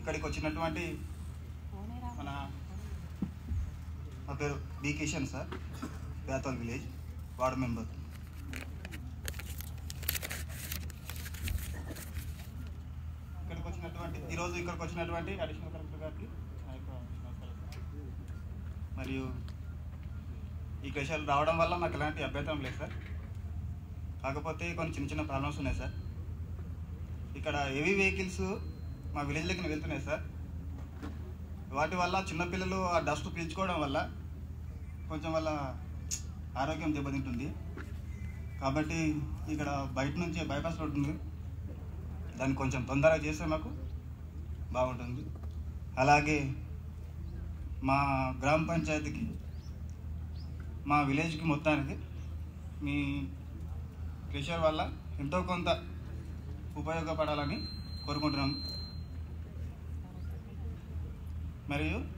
ఇక్కడికి వచ్చినటువంటి మన నా పేరు B Kishan sir Bethal village ward member ఇక్కడికి వచ్చినటువంటి ఈరోజు ఇక్కడికి వచ్చినటువంటి అడిషనల్ కలెక్టర్ గారికి నా యొక్క నమస్కారాలు సార్. మరియు ఈ క్రెషాలు రావడం వల్ల నాకు ఎలాంటి అభ్యంతరం లేదు సార్ కాకపోతే కొన్ని చిన్న చిన్న ప్రాబ్లమ్స్ ఉన్నాయి సార్ ఇక్కడ హెవీ వెహికల్స్ మా విలేజ్లోకి వెళ్తున్నాయి సార్ వాటి వల్ల చిన్నపిల్లలు ఆ డస్ట్ పీల్చుకోవడం వల్ల కొంచెం వల్ల ఆరోగ్యం దెబ్బతింటుంది కాబట్టి ఇక్కడ బయట నుంచి బైపాస్ రోడ్ ఉంది దాన్ని కొంచెం తొందరగా చేస్తే మాకు బాగుంటుంది అలాగే మా గ్రామ పంచాయతీకి మా విలేజ్కి మొత్తానికి మీ ప్రెషర్ వల్ల ఎంతో కొంత ఉపయోగపడాలని కోరుకుంటున్నాం మరియు